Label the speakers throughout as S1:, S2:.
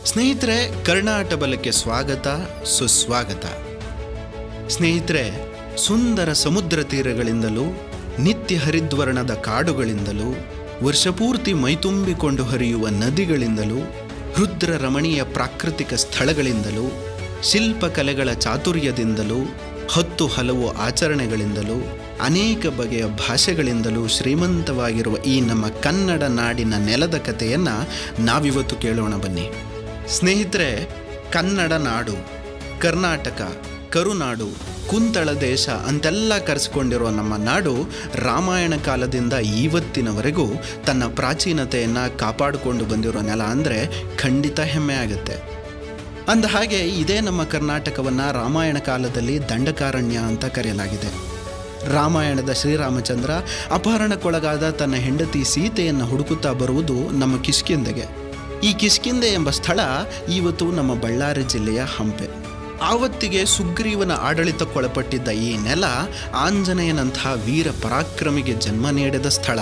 S1: ಸ್ನೇಹಿತರೆ ಕರ್ನಾಟ ಬಲಕ್ಕೆ ಸ್ವಾಗತ ಸುಸ್ವಾಗತ ಸ್ನೇಹಿತರೆ ಸುಂದರ ಸಮುದ್ರ ತೀರಗಳಿಂದಲೂ ನಿತ್ಯ ಹರಿದ್ವರ್ಣದ ಕಾಡುಗಳಿಂದಲೂ ವರ್ಷಪೂರ್ತಿ ಮೈತುಂಬಿಕೊಂಡು ಹರಿಯುವ ನದಿಗಳಿಂದಲೂ ರುದ್ರ ರಮಣೀಯ ಪ್ರಾಕೃತಿಕ ಸ್ಥಳಗಳಿಂದಲೂ ಶಿಲ್ಪಕಲೆಗಳ ಚಾತುರ್ಯದಿಂದಲೂ ಹತ್ತು ಹಲವು ಆಚರಣೆಗಳಿಂದಲೂ ಅನೇಕ ಬಗೆಯ ಭಾಷೆಗಳಿಂದಲೂ ಶ್ರೀಮಂತವಾಗಿರುವ ಈ ನಮ್ಮ ಕನ್ನಡ ನಾಡಿನ ನೆಲದ ಕಥೆಯನ್ನು ನಾವಿವತ್ತು ಕೇಳೋಣ ಬನ್ನಿ ಸ್ನೇಹಿತರೆ ಕನ್ನಡ ನಾಡು ಕರ್ನಾಟಕ ಕರುನಾಡು ಕುಂತಳ ದೇಶ ಅಂತೆಲ್ಲ ಕರೆಸಿಕೊಂಡಿರುವ ನಮ್ಮ ನಾಡು ರಾಮಾಯಣ ಕಾಲದಿಂದ ಇವತ್ತಿನವರೆಗೂ ತನ್ನ ಪ್ರಾಚೀನತೆಯನ್ನು ಕಾಪಾಡಿಕೊಂಡು ಬಂದಿರೋ ನೆಲ ಅಂದರೆ ಖಂಡಿತ ಹೆಮ್ಮೆ ಆಗುತ್ತೆ ಅಂದ ಹಾಗೆ ಇದೇ ನಮ್ಮ ಕರ್ನಾಟಕವನ್ನು ರಾಮಾಯಣ ಕಾಲದಲ್ಲಿ ದಂಡಕಾರಣ್ಯ ಅಂತ ಕರೆಯಲಾಗಿದೆ ರಾಮಾಯಣದ ಶ್ರೀರಾಮಚಂದ್ರ ಅಪಹರಣಕ್ಕೊಳಗಾದ ತನ್ನ ಹೆಂಡತಿ ಸೀತೆಯನ್ನು ಹುಡುಕುತ್ತಾ ಬರುವುದು ನಮ್ಮ ಕಿಷ್ಕಿಂದೆಗೆ ಈ ಕಿಷ್ಕಿಂದೆ ಎಂಬ ಸ್ಥಳ ಇವತ್ತು ನಮ್ಮ ಬಳ್ಳಾರಿ ಜಿಲ್ಲೆಯ ಹಂಪೆ ಆವತ್ತಿಗೆ ಸುಗ್ರೀವನ ಆಡಳಿತಕ್ಕೊಳಪಟ್ಟಿದ್ದ ಈ ನೆಲ ಆಂಜನೇಯನಂತಹ ವೀರ ಪರಾಕ್ರಮಿಗೆ ಜನ್ಮ ನೀಡಿದ ಸ್ಥಳ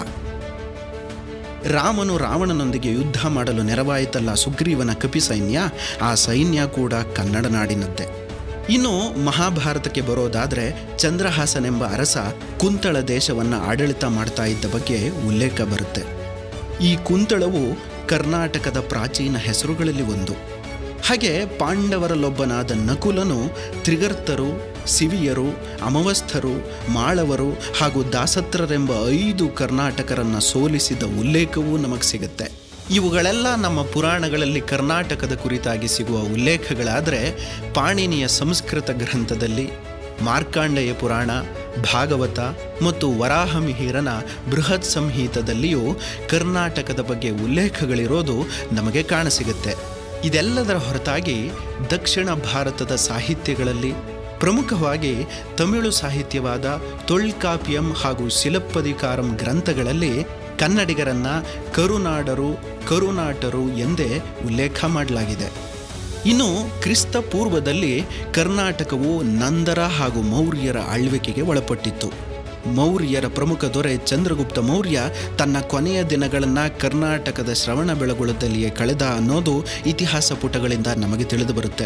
S1: ರಾಮನು ರಾವಣನೊಂದಿಗೆ ಯುದ್ಧ ಮಾಡಲು ನೆರವಾಯಿತಲ್ಲ ಸುಗ್ರೀವನ ಕಪಿ ಸೈನ್ಯ ಆ ಸೈನ್ಯ ಕೂಡ ಕನ್ನಡ ನಾಡಿನದ್ದೇ ಇನ್ನು ಮಹಾಭಾರತಕ್ಕೆ ಬರೋದಾದರೆ ಚಂದ್ರಹಾಸನೆಂಬ ಅರಸ ಕುಂತಳ ದೇಶವನ್ನು ಆಡಳಿತ ಮಾಡ್ತಾ ಇದ್ದ ಬಗ್ಗೆ ಉಲ್ಲೇಖ ಬರುತ್ತೆ ಈ ಕುಂತಳವು ಕರ್ನಾಟಕದ ಪ್ರಾಚೀನ ಹೆಸರುಗಳಲ್ಲಿ ಒಂದು ಹಾಗೆ ಪಾಂಡವರಲ್ಲೊಬ್ಬನಾದ ನಕುಲನು ತ್ರಿಗರ್ತರು ಸಿವಿಯರು ಅಮವಸ್ಥರು ಮಾಳವರು ಹಾಗೂ ದಾಸತ್ರರೆಂಬ ಐದು ಕರ್ನಾಟಕರನ್ನು ಸೋಲಿಸಿದ ಉಲ್ಲೇಖವೂ ನಮಗೆ ಸಿಗುತ್ತೆ ಇವುಗಳೆಲ್ಲ ನಮ್ಮ ಪುರಾಣಗಳಲ್ಲಿ ಕರ್ನಾಟಕದ ಕುರಿತಾಗಿ ಸಿಗುವ ಉಲ್ಲೇಖಗಳಾದರೆ ಪಾಣಿನಿಯ ಸಂಸ್ಕೃತ ಗ್ರಂಥದಲ್ಲಿ ಮಾರ್ಕಾಂಡೇಯ ಪುರಾಣ ಭಾಗವತ ಮತ್ತು ವರಾಹಮಿಹಿರನ ಬೃಹತ್ ಸಂಹಿತದಲ್ಲಿಯೂ ಕರ್ನಾಟಕದ ಬಗ್ಗೆ ಉಲ್ಲೇಖಗಳಿರೋದು ನಮಗೆ ಕಾಣಸಿಗುತ್ತೆ ಇದೆಲ್ಲದರ ಹೊರತಾಗಿ ದಕ್ಷಿಣ ಭಾರತದ ಸಾಹಿತ್ಯಗಳಲ್ಲಿ ಪ್ರಮುಖವಾಗಿ ತಮಿಳು ಸಾಹಿತ್ಯವಾದ ತೊಳ್ಕಾಪಿಯಂ ಹಾಗೂ ಶಿಲಪ್ಪದಿಕಾರಂ ಗ್ರಂಥಗಳಲ್ಲಿ ಕನ್ನಡಿಗರನ್ನ ಕರುನಾಡರು ಕರುನಾಟರು ಎಂದೇ ಉಲ್ಲೇಖ ಮಾಡಲಾಗಿದೆ ಇನ್ನು ಕ್ರಿಸ್ತ ಪೂರ್ವದಲ್ಲಿ ಕರ್ನಾಟಕವು ನಂದರ ಹಾಗೂ ಮೌರ್ಯರ ಆಳ್ವಿಕೆಗೆ ಒಳಪಟ್ಟಿತ್ತು ಮೌರ್ಯರ ಪ್ರಮುಖ ದೊರೆ ಚಂದ್ರಗುಪ್ತ ಮೌರ್ಯ ತನ್ನ ಕೊನೆಯ ದಿನಗಳನ್ನು ಕರ್ನಾಟಕದ ಶ್ರವಣ ಬೆಳಗೊಳದಲ್ಲಿಯೇ ಕಳೆದ ಅನ್ನೋದು ಇತಿಹಾಸ ಪುಟಗಳಿಂದ ನಮಗೆ ತಿಳಿದು ಬರುತ್ತೆ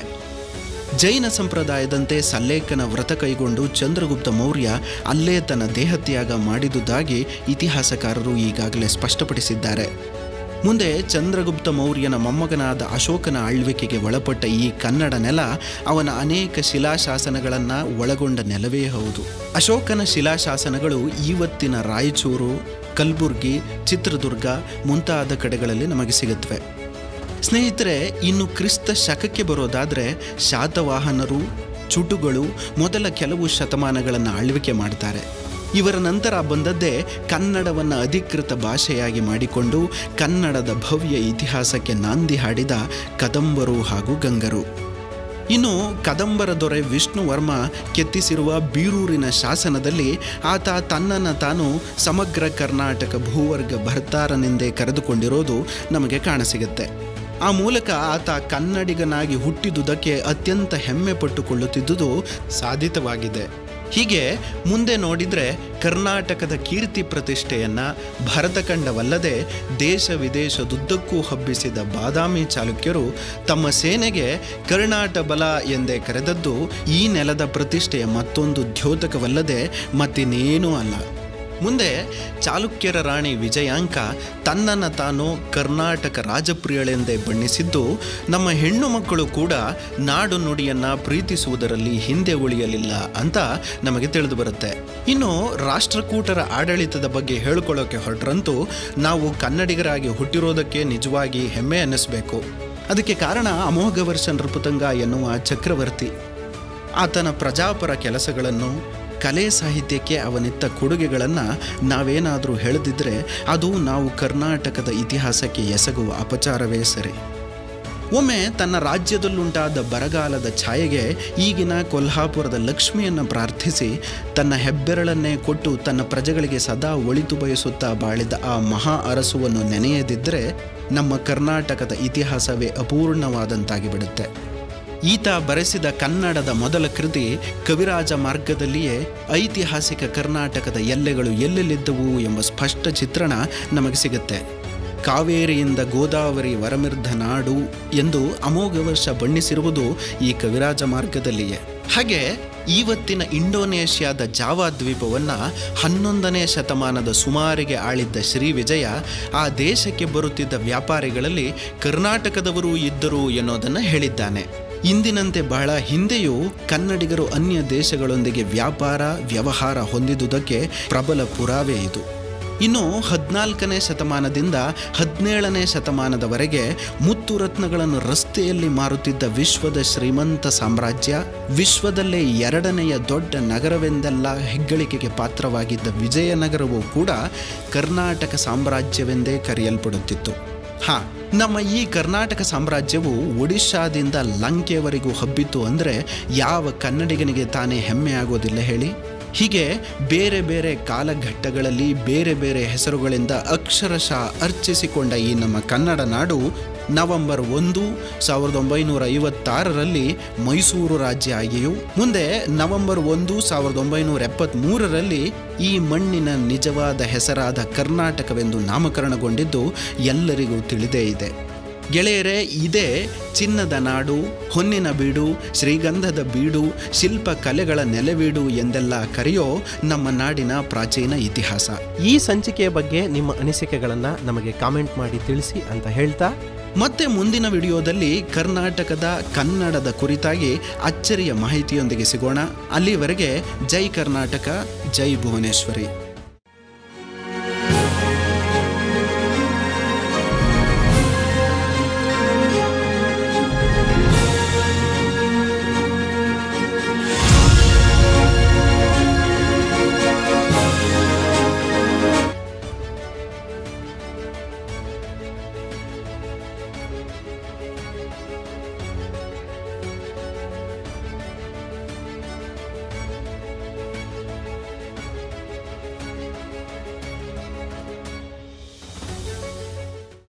S1: ಜೈನ ಸಂಪ್ರದಾಯದಂತೆ ಸಲ್ಲೇಖನ ವ್ರತ ಕೈಗೊಂಡು ಚಂದ್ರಗುಪ್ತ ಮೌರ್ಯ ಅಲ್ಲೇ ತನ್ನ ದೇಹತ್ಯಾಗ ಮಾಡಿದುದಾಗಿ ಇತಿಹಾಸಕಾರರು ಈಗಾಗಲೇ ಸ್ಪಷ್ಟಪಡಿಸಿದ್ದಾರೆ ಮುಂದೆ ಚಂದ್ರಗುಪ್ತ ಮೌರ್ಯನ ಮೊಮ್ಮಗನಾದ ಅಶೋಕನ ಆಳ್ವಿಕೆಗೆ ಒಳಪಟ್ಟ ಈ ಕನ್ನಡ ನೆಲ ಅವನ ಅನೇಕ ಶಿಲಾಶಾಸನಗಳನ್ನು ಒಳಗೊಂಡ ನೆಲವೇ ಹೌದು ಅಶೋಕನ ಶಿಲಾಶಾಸನಗಳು ಇವತ್ತಿನ ರಾಯಚೂರು ಕಲಬುರ್ಗಿ ಚಿತ್ರದುರ್ಗ ಮುಂತಾದ ಕಡೆಗಳಲ್ಲಿ ನಮಗೆ ಸಿಗುತ್ತವೆ ಸ್ನೇಹಿತರೆ ಇನ್ನು ಕ್ರಿಸ್ತ ಶಕಕ್ಕೆ ಬರೋದಾದರೆ ಶಾತವಾಹನರು ಚುಟುಗಳು ಮೊದಲ ಕೆಲವು ಶತಮಾನಗಳನ್ನು ಆಳ್ವಿಕೆ ಮಾಡ್ತಾರೆ ಇವರ ನಂತರ ಬಂದದ್ದೇ ಕನ್ನಡವನ್ನು ಅಧಿಕೃತ ಭಾಷೆಯಾಗಿ ಮಾಡಿಕೊಂಡು ಕನ್ನಡದ ಭವ್ಯ ಇತಿಹಾಸಕ್ಕೆ ನಾಂದಿ ಹಾಡಿದ ಕದಂಬರು ಹಾಗೂ ಗಂಗರು ಇನ್ನು ಕದಂಬರ ದೊರೆ ವಿಷ್ಣು ವರ್ಮ ಕೆತ್ತಿಸಿರುವ ಬೀರೂರಿನ ಶಾಸನದಲ್ಲಿ ಆತ ತನ್ನನ್ನು ತಾನು ಸಮಗ್ರ ಕರ್ನಾಟಕ ಭೂವರ್ಗ ಭರ್ತಾರನೆಂದೇ ಕರೆದುಕೊಂಡಿರೋದು ನಮಗೆ ಕಾಣಸಿಗುತ್ತೆ ಆ ಮೂಲಕ ಆತ ಕನ್ನಡಿಗನಾಗಿ ಹುಟ್ಟಿದುದಕ್ಕೆ ಅತ್ಯಂತ ಹೆಮ್ಮೆ ಪಟ್ಟುಕೊಳ್ಳುತ್ತಿದ್ದುದು ಸಾಧಿತವಾಗಿದೆ ಹೀಗೆ ಮುಂದೆ ನೋಡಿದರೆ ಕರ್ನಾಟಕದ ಕೀರ್ತಿ ಪ್ರತಿಷ್ಠೆಯನ್ನು ಭರತಖಂಡವಲ್ಲದೆ ದೇಶ ವಿದೇಶದುದ್ದಕ್ಕೂ ಹಬ್ಬಿಸಿದ ಬಾದಾಮಿ ಚಾಲುಕ್ಯರು ತಮ್ಮ ಸೇನೆಗೆ ಕರ್ನಾಟ ಬಲ ಎಂದೇ ಕರೆದದ್ದು ಈ ನೆಲದ ಪ್ರತಿಷ್ಠೆಯ ಮತ್ತೊಂದು ದ್ಯೋತಕವಲ್ಲದೆ ಮತ್ತಿನ್ನೇನೂ ಅಲ್ಲ ಮುಂದೆ ಚಾಲುಕ್ಯರ ರಾಣಿ ವಿಜಯಾಂಕ ತನ್ನನ್ನು ತಾನು ಕರ್ನಾಟಕ ರಾಜಪ್ರಿಯಳೆಂದೇ ಬಣ್ಣಿಸಿದ್ದು ನಮ್ಮ ಹೆಣ್ಣು ಮಕ್ಕಳು ಕೂಡ ನಾಡು ನುಡಿಯನ್ನು ಪ್ರೀತಿಸುವುದರಲ್ಲಿ ಹಿಂದೆ ಉಳಿಯಲಿಲ್ಲ ಅಂತ ನಮಗೆ ತಿಳಿದು ಬರುತ್ತೆ ಇನ್ನು ರಾಷ್ಟ್ರಕೂಟರ ಆಡಳಿತದ ಬಗ್ಗೆ ಹೇಳ್ಕೊಳ್ಳೋಕೆ ಹೊರಟ್ರಂತೂ ನಾವು ಕನ್ನಡಿಗರಾಗಿ ಹುಟ್ಟಿರೋದಕ್ಕೆ ನಿಜವಾಗಿ ಹೆಮ್ಮೆ ಅನ್ನಿಸ್ಬೇಕು ಅದಕ್ಕೆ ಕಾರಣ ಅಮೋಘವರ್ಷ ನೃಪತಂಗ ಎನ್ನುವ ಚಕ್ರವರ್ತಿ ಆತನ ಪ್ರಜಾಪರ ಕೆಲಸಗಳನ್ನು ಕಲೆ ಸಾಹಿತ್ಯಕ್ಕೆ ಅವನಿತ್ತ ಕೊಡುಗೆಗಳನ್ನು ನಾವೇನಾದರೂ ಹೇಳದಿದ್ದರೆ ಅದು ನಾವು ಕರ್ನಾಟಕದ ಇತಿಹಾಸಕ್ಕೆ ಎಸಗುವ ಅಪಚಾರವೇ ಸರಿ ಒಮ್ಮೆ ತನ್ನ ರಾಜ್ಯದಲ್ಲುಂಟಾದ ಬರಗಾಲದ ಛಾಯೆಗೆ ಈಗಿನ ಕೊಲ್ಹಾಪುರದ ಲಕ್ಷ್ಮಿಯನ್ನು ಪ್ರಾರ್ಥಿಸಿ ತನ್ನ ಹೆಬ್ಬೆರಳನ್ನೇ ಕೊಟ್ಟು ತನ್ನ ಪ್ರಜೆಗಳಿಗೆ ಸದಾ ಒಳಿತು ಬಯಸುತ್ತಾ ಬಾಳಿದ ಆ ಮಹಾ ಅರಸುವನ್ನು ನೆನೆಯದಿದ್ದರೆ ನಮ್ಮ ಕರ್ನಾಟಕದ ಇತಿಹಾಸವೇ ಅಪೂರ್ಣವಾದಂತಾಗಿ ಬಿಡುತ್ತೆ ಈತ ಬರೆಸಿದ ಕನ್ನಡದ ಮೊದಲ ಕೃತಿ ಕವಿರಾಜ ಮಾರ್ಗದಲ್ಲಿಯೇ ಐತಿಹಾಸಿಕ ಕರ್ನಾಟಕದ ಎಲ್ಲೆಗಳು ಎಲ್ಲೆಲ್ಲಿದ್ದವು ಎಂಬ ಸ್ಪಷ್ಟ ಚಿತ್ರಣ ನಮಗೆ ಸಿಗುತ್ತೆ ಕಾವೇರಿಯಿಂದ ಗೋದಾವರಿ ವರಮಿರ್ಧ ನಾಡು ಎಂದು ಅಮೋಘ ವರ್ಷ ಬಣ್ಣಿಸಿರುವುದು ಈ ಕವಿರಾಜ ಮಾರ್ಗದಲ್ಲಿಯೇ ಹಾಗೆ ಇವತ್ತಿನ ಇಂಡೋನೇಷ್ಯಾದ ಜಾವಾ ದ್ವೀಪವನ್ನು ಹನ್ನೊಂದನೇ ಶತಮಾನದ ಸುಮಾರಿಗೆ ಆಳಿದ್ದ ಶ್ರೀ ವಿಜಯ ಆ ದೇಶಕ್ಕೆ ಬರುತ್ತಿದ್ದ ವ್ಯಾಪಾರಿಗಳಲ್ಲಿ ಕರ್ನಾಟಕದವರೂ ಇದ್ದರು ಎನ್ನುವುದನ್ನು ಹೇಳಿದ್ದಾನೆ ಇಂದಿನಂತೆ ಬಹಳ ಹಿಂದೆಯೂ ಕನ್ನಡಿಗರು ಅನ್ಯ ದೇಶಗಳೊಂದಿಗೆ ವ್ಯಾಪಾರ ವ್ಯವಹಾರ ಹೊಂದಿದುದಕ್ಕೆ ಪ್ರಬಲ ಪುರಾವೆ ಇದು ಇನ್ನು ಹದಿನಾಲ್ಕನೇ ಶತಮಾನದಿಂದ ಹದಿನೇಳನೇ ಶತಮಾನದವರೆಗೆ ಮುತ್ತು ರತ್ನಗಳನ್ನು ರಸ್ತೆಯಲ್ಲಿ ಮಾರುತ್ತಿದ್ದ ವಿಶ್ವದ ಶ್ರೀಮಂತ ಸಾಮ್ರಾಜ್ಯ ವಿಶ್ವದಲ್ಲೇ ಎರಡನೆಯ ದೊಡ್ಡ ನಗರವೆಂದೆಲ್ಲ ಹೆಗ್ಗಳಿಕೆಗೆ ಪಾತ್ರವಾಗಿದ್ದ ವಿಜಯನಗರವೂ ಕೂಡ ಕರ್ನಾಟಕ ಸಾಮ್ರಾಜ್ಯವೆಂದೇ ಕರೆಯಲ್ಪಡುತ್ತಿತ್ತು ಹಾ ನಮ್ಮ ಈ ಕರ್ನಾಟಕ ಸಾಮ್ರಾಜ್ಯವು ಒಡಿಶಾದಿಂದ ಲಂಕೆಯವರೆಗೂ ಹಬ್ಬಿತು ಅಂದರೆ ಯಾವ ಕನ್ನಡಿಗನಿಗೆ ತಾನೇ ಹೆಮ್ಮೆ ಆಗೋದಿಲ್ಲ ಹೇಳಿ ಹೀಗೆ ಬೇರೆ ಬೇರೆ ಕಾಲಘಟ್ಟಗಳಲ್ಲಿ ಬೇರೆ ಬೇರೆ ಹೆಸರುಗಳಿಂದ ಅಕ್ಷರಶಃ ಅರ್ಚಿಸಿಕೊಂಡ ಈ ನಮ್ಮ ಕನ್ನಡ ನಾಡು ನವೆಂಬರ್ ಒಂದು ಸಾವಿರದ ಒಂಬೈನೂರ ಐವತ್ತಾರರಲ್ಲಿ ಮೈಸೂರು ರಾಜ್ಯ ಆಗಿಯೂ ಮುಂದೆ ನವೆಂಬರ್ ಒಂದು ಸಾವಿರದ ಒಂಬೈನೂರ ಎಪ್ಪತ್ತ್ಮೂರರಲ್ಲಿ ಈ ಮಣ್ಣಿನ ನಿಜವಾದ ಹೆಸರಾದ ಕರ್ನಾಟಕವೆಂದು ನಾಮಕರಣಗೊಂಡಿದ್ದು ಎಲ್ಲರಿಗೂ ತಿಳಿದೇ ಇದೆ ಗೆಳೆಯರೇ ಇದೇ ಚಿನ್ನದ ನಾಡು ಹೊನ್ನಿನ ಬೀಡು ಶ್ರೀಗಂಧದ ಬೀಡು ಶಿಲ್ಪ ಕಲೆಗಳ ನೆಲೆವೀಡು ಎಂದೆಲ್ಲ ಕರೆಯೋ ನಮ್ಮ ನಾಡಿನ ಪ್ರಾಚೀನ ಇತಿಹಾಸ
S2: ಈ ಸಂಚಿಕೆಯ ಬಗ್ಗೆ ನಿಮ್ಮ ಅನಿಸಿಕೆಗಳನ್ನು ನಮಗೆ ಕಾಮೆಂಟ್ ಮಾಡಿ ತಿಳಿಸಿ ಅಂತ ಹೇಳ್ತಾ
S1: ಮತ್ತೆ ಮುಂದಿನ ವಿಡಿಯೋದಲ್ಲಿ ಕರ್ನಾಟಕದ ಕನ್ನಡದ ಕುರಿತಾಗಿ ಅಚ್ಚರಿಯ ಮಾಹಿತಿಯೊಂದಿಗೆ ಸಿಗೋಣ ಅಲ್ಲಿವರೆಗೆ ಜೈ ಕರ್ನಾಟಕ ಜೈ ಭುವನೇಶ್ವರಿ